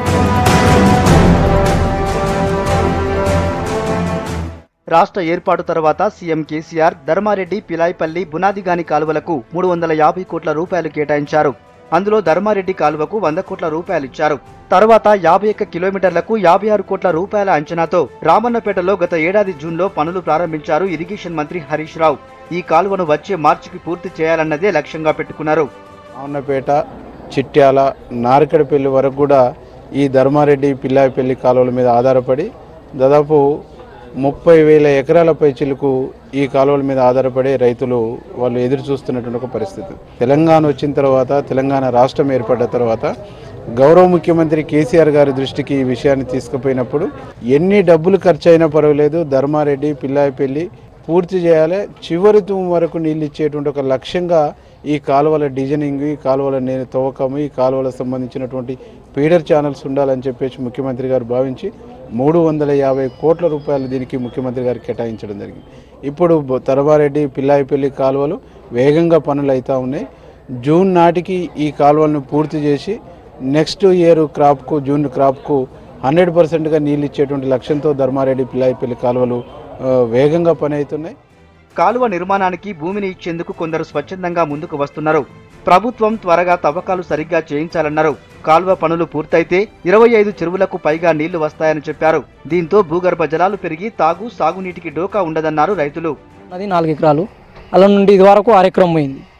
రాష్ట్ర ఏర్పాటు తర్వాత సీఎం కేసీఆర్ ధర్మారెడ్డి పిలాయిపల్లి బునాదిగాని కాలువలకు మూడు వందల యాభై కోట్ల రూపాయలు కేటాయించారు అందులో ధర్మారెడ్డి కాలువకు వంద కోట్ల రూపాయలు ఇచ్చారు తర్వాత యాభై ఒక్క కిలోమీటర్లకు యాభై ఆరు కోట్ల రూపాయల అంచనాతో రామన్నపేటలో గత ఏడాది జూన్లో పనులు ప్రారంభించారు ఇరిగేషన్ మంత్రి హరీష్ రావు ఈ కాలువను వచ్చే మార్చికి పూర్తి చేయాలన్నదే లక్ష్యంగా పెట్టుకున్నారు రామన్నపేట చిట్యాల నారికడపల్లి వరకు కూడా ఈ ధర్మారెడ్డి పిల్లాయిపల్లి కాలువల మీద ఆధారపడి దాదాపు ముప్పై వేల ఎకరాల పైచిలకు ఈ కాలువల మీద ఆధారపడే రైతులు వాళ్ళు ఎదురు చూస్తున్నటువంటి ఒక పరిస్థితి తెలంగాణ వచ్చిన తర్వాత తెలంగాణ రాష్ట్రం ఏర్పడ్డ తర్వాత గౌరవ ముఖ్యమంత్రి కేసీఆర్ గారి దృష్టికి ఈ విషయాన్ని తీసుకుపోయినప్పుడు ఎన్ని డబ్బులు ఖర్చు అయినా పర్వాలేదు ధర్మారెడ్డి పిల్లాయిపల్లి పూర్తి చేయాలి చివరి తూము వరకు నీళ్ళు ఇచ్చేటువంటి ఒక లక్ష్యంగా ఈ కాలువల డిజైనింగ్ ఈ కాలువల నేను తవ్వకము ఈ కాలువలకు సంబంధించినటువంటి ఫీడర్ ఛానల్స్ ఉండాలని చెప్పేసి ముఖ్యమంత్రి గారు భావించి మూడు వందల యాభై కోట్ల రూపాయలు దీనికి ముఖ్యమంత్రి గారు కేటాయించడం జరిగింది ఇప్పుడు బొ- తరవారెడ్డి పిల్లాయిపల్లి కాలువలు వేగంగా పనులు అవుతూ ఉన్నాయి జూన్ నాటికి ఈ కాలువలను పూర్తి చేసి నెక్స్ట్ ఇయర్ క్రాప్కు జూన్ క్రాప్కు హండ్రెడ్ పర్సెంట్గా నీళ్ళు ఇచ్చేటువంటి లక్ష్యంతో ధర్మారెడ్డి పిల్లాయిపల్లి కాలువలు ఆ, వేగంగా పని అవుతున్నాయి కాలువ నిర్మాణానికి భూమిని ఇచ్చేందుకు కొందరు స్వచ్ఛందంగా ముందుకు వస్తున్నారు ప్రభుత్వం త్వరగా తవ్వకాలు సరిగ్గా చేయించాలన్నారు కాలువ పనులు పూర్తయితే ఇరవై ఐదు చెరువులకు పైగా నీళ్లు వస్తాయని చెప్పారు దీంతో భూగర్భ జలాలు పెరిగి తాగు సాగునీటికి డోకా ఉండదన్నారు రైతులు అది నాలుగు ఎకరాలు అలా నుండి ఇది వరకు ఆరు ఎకరం పోయింది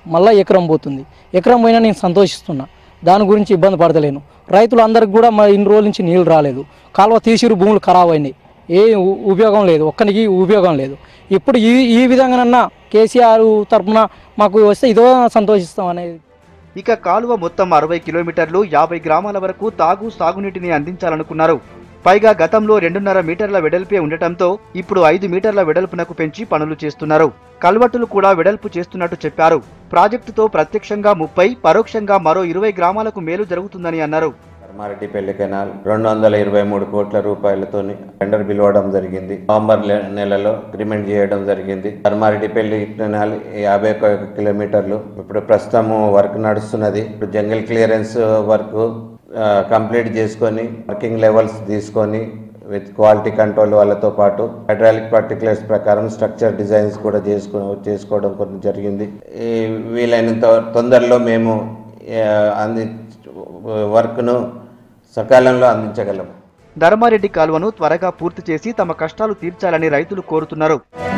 మళ్ళీ ఎకరం పోతుంది ఎకరం పోయినా నేను సంతోషిస్తున్నా దాని గురించి ఇబ్బంది పడతలేను రైతులందరికీ కూడా మా ఇన్ని రోజుల నుంచి నీళ్ళు రాలేదు కాలువ తీసిరు భూములు ఖరాబ్ అయినాయి ఏ ఉ- ఉపయోగం లేదు ఒక్కనికి ఉపయోగం లేదు ఇప్పుడు ఈ ఈ విధంగానన్నా కేసీఆర్ తరఫున మాకు వస్తే ఇదో సంతోషిస్తాం అనేది ఇక కాలువ మొత్తం అరవై కిలోమీటర్లు యాభై గ్రామాల వరకు తాగు సాగునీటిని అందించాలనుకున్నారు పైగా గతంలో రెండున్నర మీటర్ల వెడల్పే ఉండటంతో ఇప్పుడు ఐదు మీటర్ల వెడల్పునకు పెంచి పనులు చేస్తున్నారు కల్వట్టులు కూడా వెడల్పు చేస్తున్నట్టు చెప్పారు ప్రాజెక్టుతో ప్రత్యక్షంగా ముప్పై పరోక్షంగా మరో ఇరవై గ్రామాలకు మేలు జరుగుతుందని అన్నారు ధర్మారెడ్డిపల్లి కెనాల్ రెండు వందల ఇరవై మూడు కోట్ల రూపాయలతో టెండర్ పిలవడం జరిగింది నవంబర్ లే- నెలలో అగ్రిమెంట్ చేయడం జరిగింది ధర్మారెడ్డిపల్లి కెనాల్ యాభై ఒక కిలోమీటర్లు ఇప్పుడు ప్రస్తుతము వర్క్ నడుస్తున్నది ఇప్పుడు జంగిల్ క్లియరెన్స్ వర్క్ కంప్లీట్ చేసుకొని వర్కింగ్ లెవెల్స్ తీసుకొని విత్ క్వాలిటీ కంట్రోల్ వాళ్ళతో పాటు హైడ్రాలిక్ పర్టికులర్స్ ప్రకారం స్ట్రక్చర్ డిజైన్స్ కూడా చేసుకో చేసుకోవడం కొంచెం జరిగింది ఈ వీలైనంత తొందరలో మేము ఆ, అంది వర్క్ను సకాలంలో అందించగలం ధర్మారెడ్డి కాలువను త్వరగా పూర్తి చేసి తమ కష్టాలు తీర్చాలని రైతులు కోరుతున్నారు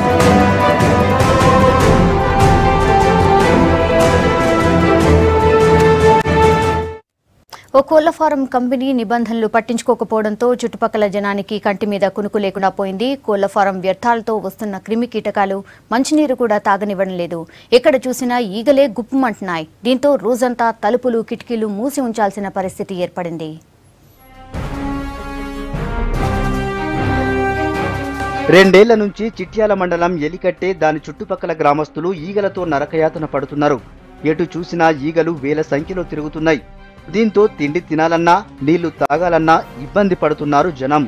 ఓ కోళ్ల ఫారం కంపెనీ నిబంధనలు పట్టించుకోకపోవడంతో చుట్టుపక్కల జనానికి కంటి మీద కునుకు లేకుండా పోయింది కోళ్ల ఫారం వ్యర్థాలతో వస్తున్న క్రిమి కీటకాలు మంచినీరు కూడా తాగనివ్వడం లేదు ఎక్కడ చూసినా ఈగలే గుప్పమంటున్నాయి దీంతో రోజంతా తలుపులు కిటికీలు మూసి ఉంచాల్సిన పరిస్థితి ఏర్పడింది రెండేళ్ల నుంచి చిట్యాల మండలం ఎలికట్టే దాని చుట్టుపక్కల గ్రామస్తులు ఈగలతో నరకయాతన పడుతున్నారు ఎటు చూసినా ఈగలు వేల సంఖ్యలో తిరుగుతున్నాయి దీంతో తిండి తినాలన్నా నీళ్లు తాగాలన్నా ఇబ్బంది పడుతున్నారు జనం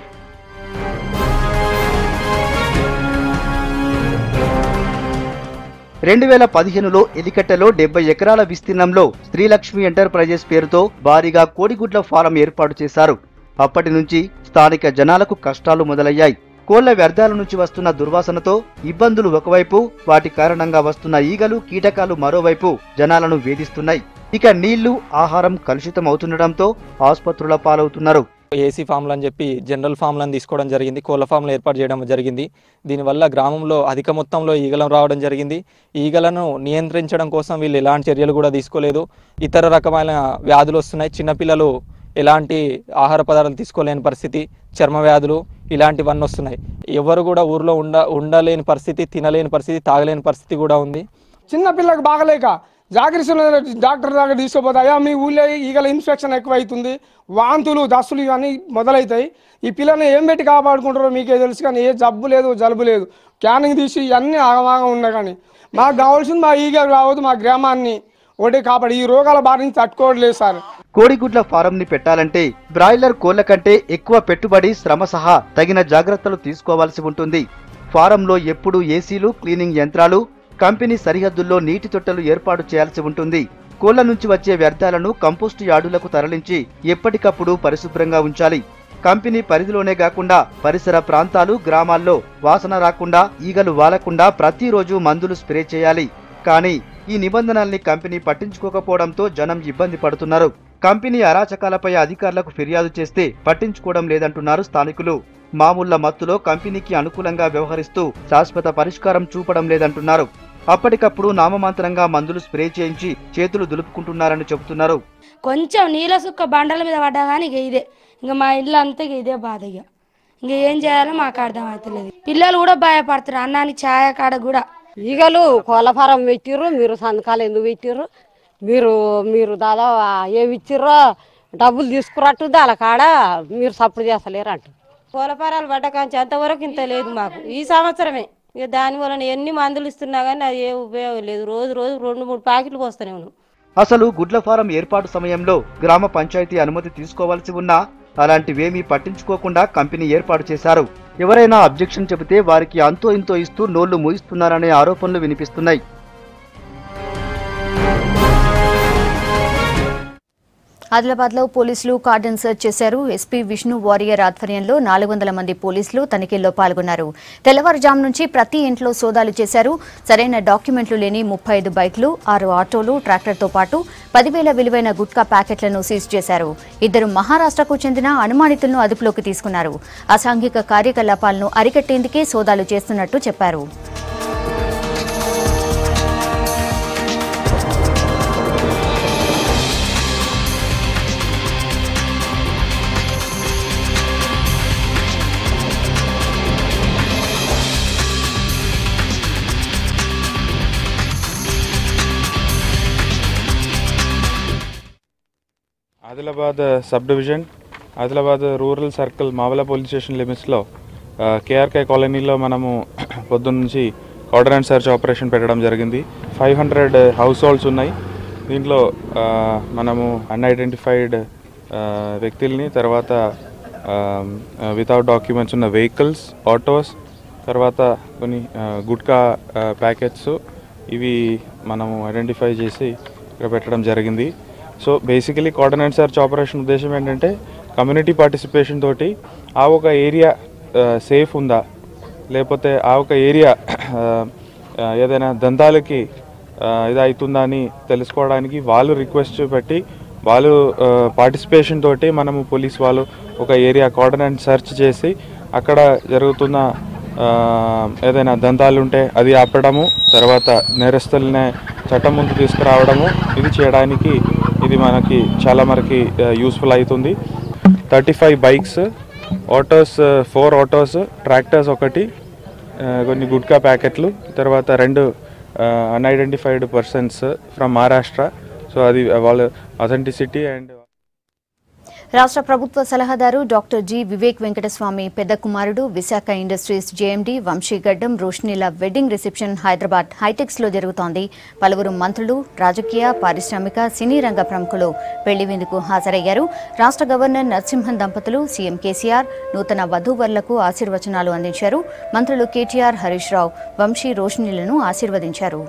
రెండు వేల పదిహేనులో ఎలికట్టెలో డెబ్బై ఎకరాల విస్తీర్ణంలో శ్రీలక్ష్మి ఎంటర్ప్రైజెస్ పేరుతో భారీగా కోడిగుడ్ల ఫారం ఏర్పాటు చేశారు అప్పటి నుంచి స్థానిక జనాలకు కష్టాలు మొదలయ్యాయి కోళ్ల వ్యర్థాల నుంచి వస్తున్న దుర్వాసనతో ఇబ్బందులు ఒకవైపు వాటి కారణంగా వస్తున్న ఈగలు కీటకాలు మరోవైపు జనాలను వేధిస్తున్నాయి ఇక నీళ్లు ఆహారం కలుషితం అవుతుండటంతో ఆసుపత్రుల పాలవుతున్నారు ఏసీ ఫామ్లు అని చెప్పి జనరల్ ఫామ్లను తీసుకోవడం జరిగింది కోళ్ళ ఫామ్లు ఏర్పాటు చేయడం జరిగింది దీనివల్ల గ్రామంలో అధిక మొత్తంలో ఈగలం రావడం జరిగింది ఈగలను నియంత్రించడం కోసం వీళ్ళు ఎలాంటి చర్యలు కూడా తీసుకోలేదు ఇతర రకమైన వ్యాధులు వస్తున్నాయి చిన్నపిల్లలు ఎలాంటి ఆహార పదార్థాలు తీసుకోలేని పరిస్థితి చర్మ వ్యాధులు ఇలాంటివన్నీ వస్తున్నాయి ఎవరు కూడా ఊర్లో ఉండ ఉండలేని పరిస్థితి తినలేని పరిస్థితి తాగలేని పరిస్థితి కూడా ఉంది చిన్న పిల్లకి బాగలేక జాగ్రత్త డాక్టర్ దగ్గర తీసుకుపోతే అయ్యా మీ ఊళ్ళో ఈగల ఇన్ఫెక్షన్ ఎక్కువ అవుతుంది వాంతులు దస్తులు ఇవన్నీ మొదలవుతాయి ఈ పిల్లని ఏం పెట్టి కాపాడుకుంటారో మీకే తెలుసు కానీ ఏ జబ్బు లేదు జలుబు లేదు క్యానింగ్ తీసి ఇవన్నీ ఆగమాగం ఉన్నాయి కానీ మాకు కావాల్సింది మా ఈగలు రావద్దు మా గ్రామాన్ని ఒకటి కాపాడు ఈ రోగాల బారి నుంచి తట్టుకోవట్లేదు సార్ కోడిగుడ్ల ఫారంని పెట్టాలంటే బ్రాయిలర్ కోళ్ల కంటే ఎక్కువ పెట్టుబడి శ్రమ సహా తగిన జాగ్రత్తలు తీసుకోవాల్సి ఉంటుంది ఫారంలో ఎప్పుడూ ఏసీలు క్లీనింగ్ యంత్రాలు కంపెనీ సరిహద్దుల్లో నీటి తొట్టెలు ఏర్పాటు చేయాల్సి ఉంటుంది కోళ్ల నుంచి వచ్చే వ్యర్థాలను కంపోస్టు యార్డులకు తరలించి ఎప్పటికప్పుడు పరిశుభ్రంగా ఉంచాలి కంపెనీ పరిధిలోనే కాకుండా పరిసర ప్రాంతాలు గ్రామాల్లో వాసన రాకుండా ఈగలు వాలకుండా ప్రతిరోజు మందులు స్ప్రే చేయాలి కానీ ఈ నిబంధనల్ని కంపెనీ పట్టించుకోకపోవడంతో జనం ఇబ్బంది పడుతున్నారు కంపెనీ అరాచకాలపై అధికారులకు ఫిర్యాదు చేస్తే పట్టించుకోవడం లేదంటున్నారు స్థానికులు మామూళ్ల మత్తులో కంపెనీకి అనుకూలంగా వ్యవహరిస్తూ శాశ్వత పరిష్కారం చూపడం లేదంటున్నారు అప్పటికప్పుడు నామమాత్రంగా మందులు స్ప్రే చేయించి చేతులు దులుపుకుంటున్నారని చెబుతున్నారు కొంచెం నీళ్ళ సుక్క బండల మీద పడ్డా కానీ ఇక ఇదే ఇంకా మా ఇల్లు అంతా ఇక ఇదే బాధ ఇక ఇంక ఏం చేయాలో మాకు అర్థం అవుతలేదు పిల్లలు కూడా భయపడుతున్నారు అన్నానికి ఛాయ కాడ కూడా ఈగలు కోళ్ళ ఫారం పెట్టిర్రు మీరు సంతకాలు ఎందుకు పెట్టిర్రు మీరు మీరు దాదాపు ఏమి ఇచ్చిర్రో డబ్బులు తీసుకురట్టు దాని కాడ మీరు సప్పుడు చేస్తలేరు అంట పూలపారాలు పడ్డ కాంచి అంతవరకు ఇంత లేదు మాకు ఈ సంవత్సరమే ఇక దాని వలన ఎన్ని మందులు ఇస్తున్నా కానీ అది ఏ ఉపయోగం లేదు రోజు రోజు రెండు మూడు ప్యాకెట్లు పోస్తూనే ఉన్నాం అసలు గుడ్ల ఫారం ఏర్పాటు సమయంలో గ్రామ పంచాయతీ అనుమతి తీసుకోవాల్సి ఉన్నా అలాంటివేమీ పట్టించుకోకుండా కంపెనీ ఏర్పాటు చేశారు ఎవరైనా అబ్జెక్షన్ చెబితే వారికి అంతో ఇంతో ఇస్తూ నోళ్లు మూయిస్తున్నారనే ఆరోపణలు వినిపిస్తున్నాయి ఆదిలాబాద్లో పోలీసులు కార్డన్ సెర్చ్ చేశారు ఎస్పీ విష్ణు వారియర్ ఆధ్వర్యంలో నాలుగు వందల మంది పోలీసులు తనిఖీల్లో పాల్గొన్నారు తెల్లవారుజాము నుంచి ప్రతి ఇంట్లో సోదాలు చేశారు సరైన డాక్యుమెంట్లు లేని ముప్పై ఐదు బైక్లు ఆరు ఆటోలు ట్రాక్టర్తో పాటు పదివేల విలువైన గుట్కా ప్యాకెట్లను సీజ్ చేశారు ఇద్దరు మహారాష్ట్రకు చెందిన అనుమానితులను అదుపులోకి తీసుకున్నారు అసాంఘిక కార్యకలాపాలను అరికట్టేందుకే సోదాలు చేస్తున్నట్టు చెప్పారు Adilabad sub division Adilabad rural circle Mavala police station లిమిట్స్లో కేఆర్కే కాలనీలో మనము పొద్దున్న నుంచి ఆర్డర్ అండ్ సర్చ్ ఆపరేషన్ పెట్టడం జరిగింది ఫైవ్ హండ్రెడ్ హౌస్ హోల్డ్స్ ఉన్నాయి దీంట్లో ఆ, మనము అన్ఐడెంటిఫైడ్ వ్యక్తుల్ని తర్వాత వితౌట్ డాక్యుమెంట్స్ ఉన్న వెహికల్స్ ఆటోస్ తర్వాత కొన్ని ఆ, గుట్కా ప్యాకెట్స్ ఇవి మనము ఐడెంటిఫై చేసి ఇక్కడ పెట్టడం జరిగింది so basically coordinate search operation ఉద్దేశం ఏంటంటే కమ్యూనిటీ పార్టిసిపేషన్ తోటి ఆ ఒక ఏరియా సేఫ్ ఉందా లేకపోతే ఆ ఒక ఏరియా ఏదైనా దందాలకి ఆ, ఇది అవుతుందా అని తెలుసుకోవడానికి వాళ్ళు రిక్వెస్ట్ పెట్టి వాళ్ళు పార్టిసిపేషన్ తోటి మనము పోలీస్ వాళ్ళు ఒక ఏరియా కోఆర్డినేట్ సెర్చ్ చేసి అక్కడ జరుగుతున్న ఆ, ఏదైనా దందాలు ఉంటే అది ఆపడము తర్వాత నేరస్తులనే చట్టం ముందు తీసుకురావడము ఇది చేయడానికి ఇది మనకి చాలా మనకి యూస్ఫుల్ అవుతుంది thirty five bikes autos four autos tractors ఒకటి ఆ, కొన్ని గుట్కా ప్యాకెట్లు తర్వాత రెండు unidentified persons from Maharashtra so అది వాళ్ళ అథెంటిసిటీ అండ్ రాష్ట్ర ప్రభుత్వ సలహాదారు డాక్టర్ జి వివేక్ వెంకటస్వామి పెద్ద కుమారుడు విశాఖ ఇండస్ట్రీస్ జేఎండీ వంశీగడ్డం రోష్నీల వెడ్డింగ్ రిసెప్షన్ హైదరాబాద్ హైటెక్స్ లో జరుగుతోంది పలువురు మంత్రులు రాజకీయ పారిశ్రామిక సినీ రంగ ప్రముఖులు పెళ్లి విందుకు హాజరయ్యారు రాష్ట్ర గవర్నర్ నరసింహన్ దంపతులు సీఎం కేసీఆర్ నూతన వధూవరులకు ఆశీర్వచనాలు అందించారు మంత్రులు కేటీఆర్ హరీష్ రావు వంశీ రోష్నీలను ఆశీర్వదించారు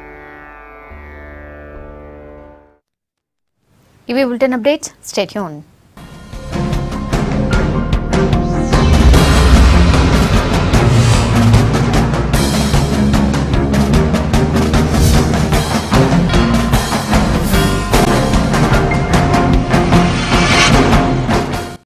ఇవి బులెటిన్ అప్డేట్స్ స్టేట్యూన్